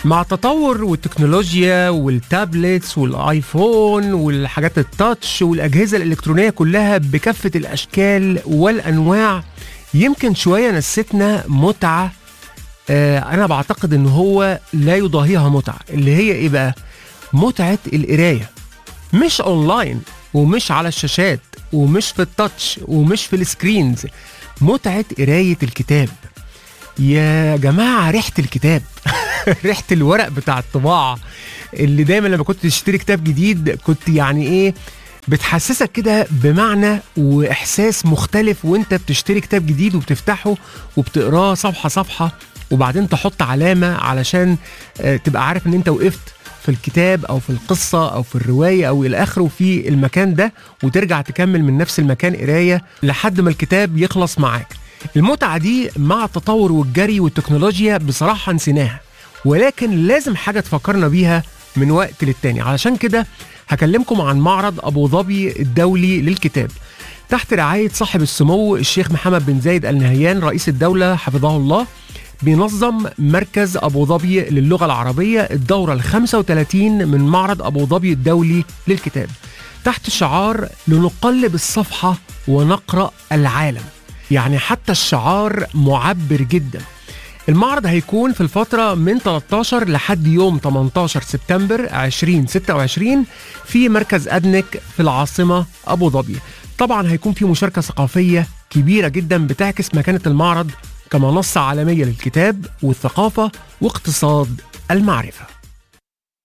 مع التطور والتكنولوجيا والتابلتس والايفون والحاجات التاتش والاجهزه الالكترونيه كلها بكافه الاشكال والانواع يمكن شويه نستنا متعه آه انا بعتقد ان هو لا يضاهيها متعه اللي هي ايه بقى متعه القرايه مش اونلاين ومش على الشاشات ومش في التاتش ومش في السكرينز متعه قرايه الكتاب يا جماعه ريحه الكتاب ريحه الورق بتاع الطباعه اللي دايما لما كنت تشتري كتاب جديد كنت يعني ايه بتحسسك كده بمعنى واحساس مختلف وانت بتشتري كتاب جديد وبتفتحه وبتقراه صفحه صفحه وبعدين تحط علامه علشان آه، تبقى عارف ان انت وقفت في الكتاب او في القصه او في الروايه او الى اخره في المكان ده وترجع تكمل من نفس المكان قرايه لحد ما الكتاب يخلص معاك المتعه دي مع التطور والجري والتكنولوجيا بصراحه نسيناها ولكن لازم حاجه تفكرنا بيها من وقت للتاني علشان كده هكلمكم عن معرض ابو ظبي الدولي للكتاب تحت رعايه صاحب السمو الشيخ محمد بن زايد ال نهيان رئيس الدوله حفظه الله بينظم مركز ابو ظبي للغه العربيه الدوره ال 35 من معرض ابو ظبي الدولي للكتاب تحت شعار لنقلب الصفحه ونقرا العالم يعني حتى الشعار معبر جدا المعرض هيكون في الفترة من 13 لحد يوم 18 سبتمبر 2026 في مركز أدنك في العاصمة أبو ظبي طبعا هيكون في مشاركة ثقافية كبيرة جدا بتعكس مكانة المعرض كمنصة عالمية للكتاب والثقافة واقتصاد المعرفة